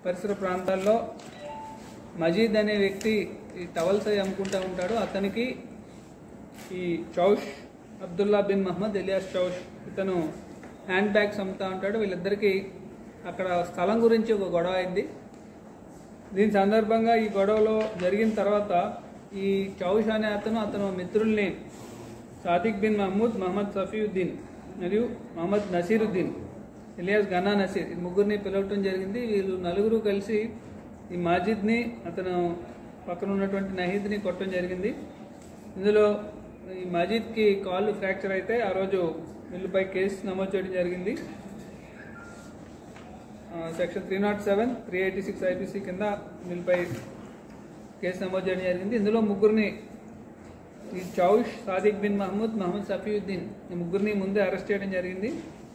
పరిసర ప్రాంతాల్లో మజీద్ అనే వ్యక్తి ఈ టవల్స్ అవి అమ్ముకుంటూ ఉంటాడు అతనికి ఈ చౌష్ అబ్దుల్లా బిన్ మహమ్మద్ ఎలియాస్ చౌష్ ఇతను హ్యాండ్ బ్యాగ్స్ అమ్ముతూ ఉంటాడు వీళ్ళిద్దరికీ అక్కడ స్థలం గురించి ఒక గొడవ అయింది దీని సందర్భంగా ఈ గొడవలో జరిగిన తర్వాత ఈ చౌష్ అనే అతను అతను మిత్రుల్ని సాదిక్ బిన్ మహమూద్ మహమ్మద్ సఫీయుద్దీన్ మరియు మహమ్మద్ నసీరుద్దీన్ ఇలియాస్ గనా నసీర్ ఈ ముగ్గురిని పిలవటం జరిగింది వీళ్ళు నలుగురు కలిసి ఈ మాజిద్ని అతను పక్కన ఉన్నటువంటి నహీద్ని కొట్టడం జరిగింది ఇందులో ఈ మజీద్కి కాళ్ళు ఫ్రాక్చర్ అయితే ఆ రోజు వీళ్ళపై కేసు నమోదు చేయడం జరిగింది section three not seven three eighty six IPC కింద వీళ్ళపై కేసు నమోదు చేయడం జరిగింది ఇందులో ముగ్గురిని ఈ చౌష్ సాదిక్ బిన్ మహమూద్ మహమ్మద్ సఫీయుద్దీన్ ఈ ముగ్గురిని ముందే అరెస్ట్ చేయడం జరిగింది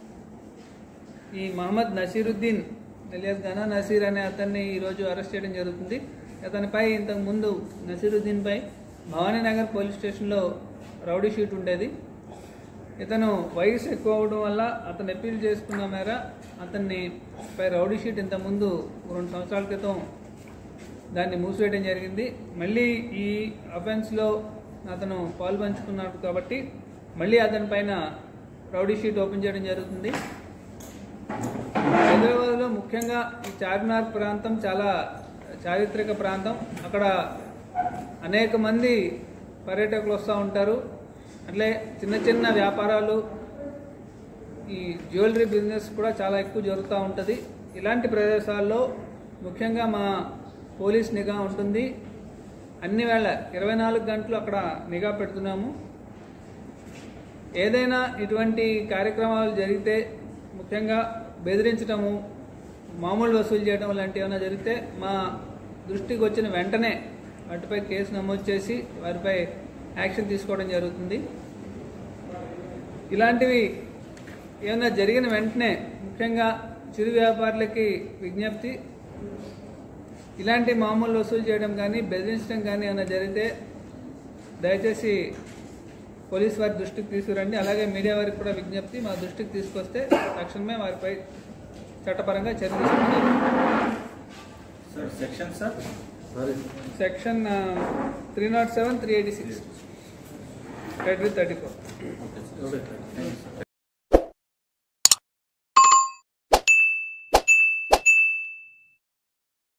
ఈ మహమ్మద్ నసీరుద్దీన్ ఎలియాస్ గనా నసీర్ అనే అతన్ని ఈరోజు అరెస్ట్ చేయడం జరుగుతుంది అతనిపై ఇంతకు ముందు నసీరుద్దీన్పై భవానీనగర్ పోలీస్ స్టేషన్లో రౌడీ షీట్ ఉండేది ఇతను వయసు ఎక్కువ అవడం వల్ల అతను అప్పీల్ చేసుకున్న మేర అతన్ని పై రౌడీ షీట్ ఇంతకుముందు రెండు సంవత్సరాల క్రితం దాన్ని మూసివేయడం జరిగింది మళ్ళీ ఈ అఫెన్స్లో అతను పాల్పంచుకున్నాడు కాబట్టి మళ్ళీ అతని పైన రౌడీ షీట్ ఓపెన్ చేయడం జరుగుతుంది హైదరాబాద్లో ముఖ్యంగా ఈ చార్మినార్ ప్రాంతం చాలా చారిత్రక ప్రాంతం అక్కడ అనేక మంది పర్యాటకులు వస్తూ ఉంటారు అట్లే చిన్న చిన్న వ్యాపారాలు ఈ జ్యువెలరీ బిజినెస్ కూడా చాలా ఎక్కువ జరుగుతూ ఉంటుంది ఇలాంటి ప్రదేశాల్లో ముఖ్యంగా మా పోలీస్ నిఘా ఉంటుంది అన్ని వేళ ఇరవై నాలుగు గంటలు అక్కడ నిఘా పెడుతున్నాము ఏదైనా ఇటువంటి కార్యక్రమాలు జరిగితే ముఖ్యంగా బెదిరించడము మామూలు వసూలు చేయడం లాంటివి ఏమైనా జరిగితే మా దృష్టికి వచ్చిన వెంటనే వాటిపై కేసు నమోదు చేసి వారిపై యాక్షన్ తీసుకోవడం జరుగుతుంది ఇలాంటివి ఏమైనా జరిగిన వెంటనే ముఖ్యంగా చిరు వ్యాపారులకి విజ్ఞప్తి ఇలాంటి మామూలు వసూలు చేయడం కానీ బెదిరించడం కానీ ఏమైనా జరిగితే దయచేసి పోలీస్ వారి దృష్టికి తీసుకురండి అలాగే మీడియా వారికి కూడా విజ్ఞప్తి మా దృష్టికి తీసుకొస్తే తక్షణమే వారిపై చట్టపరంగా చర్య తీసుకుంటాం sir section sir section three not seven three eighty six thirty thirty four okay sir thank you sir